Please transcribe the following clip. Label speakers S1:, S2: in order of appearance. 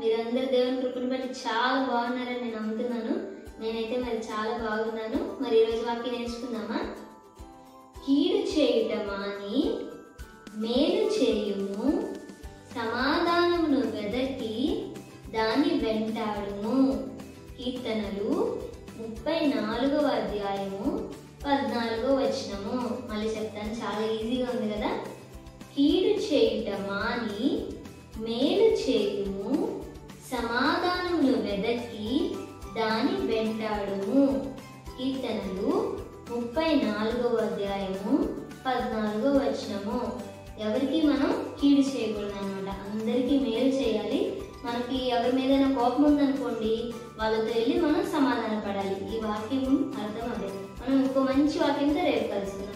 S1: మీరందరూ దేవుని కృపను బట్టి చాలా బాగున్నారని నేను నమ్ముతున్నాను నేనైతే మరి చాలా బాగున్నాను మరి ఈరోజు వాక్యం నేర్చుకుందామా కీడు చేయుట మాని మేలు చేయుము సమాధానమును వెదకి దాని వెంటాడుము కీర్తనలు ముప్పై నాలుగవ అధ్యాయము పద్నాలుగో వచనము మళ్ళీ చెప్తాను చాలా ఈజీగా ఉంది కదా కీడు చేయుట మాని మేలు చేయుము సమాధానమును వెదకి దాని వెంటాడుము కీర్తనలు ముప్పై నాలుగవ అధ్యాయము పద్నాలుగో వచనము ఎవరికి మనం కీడు చేయకూడదు అనమాట అందరికీ మేలు చేయాలి మనకి ఎవరి మీదైనా కోపం ఉందనుకోండి వాళ్ళతో వెళ్ళి మనం సమాధాన పడాలి ఈ వాక్యం అర్థం అదే మనం ఇంకో మంచి వాక్యంతో రేపు కలుసుకుందాం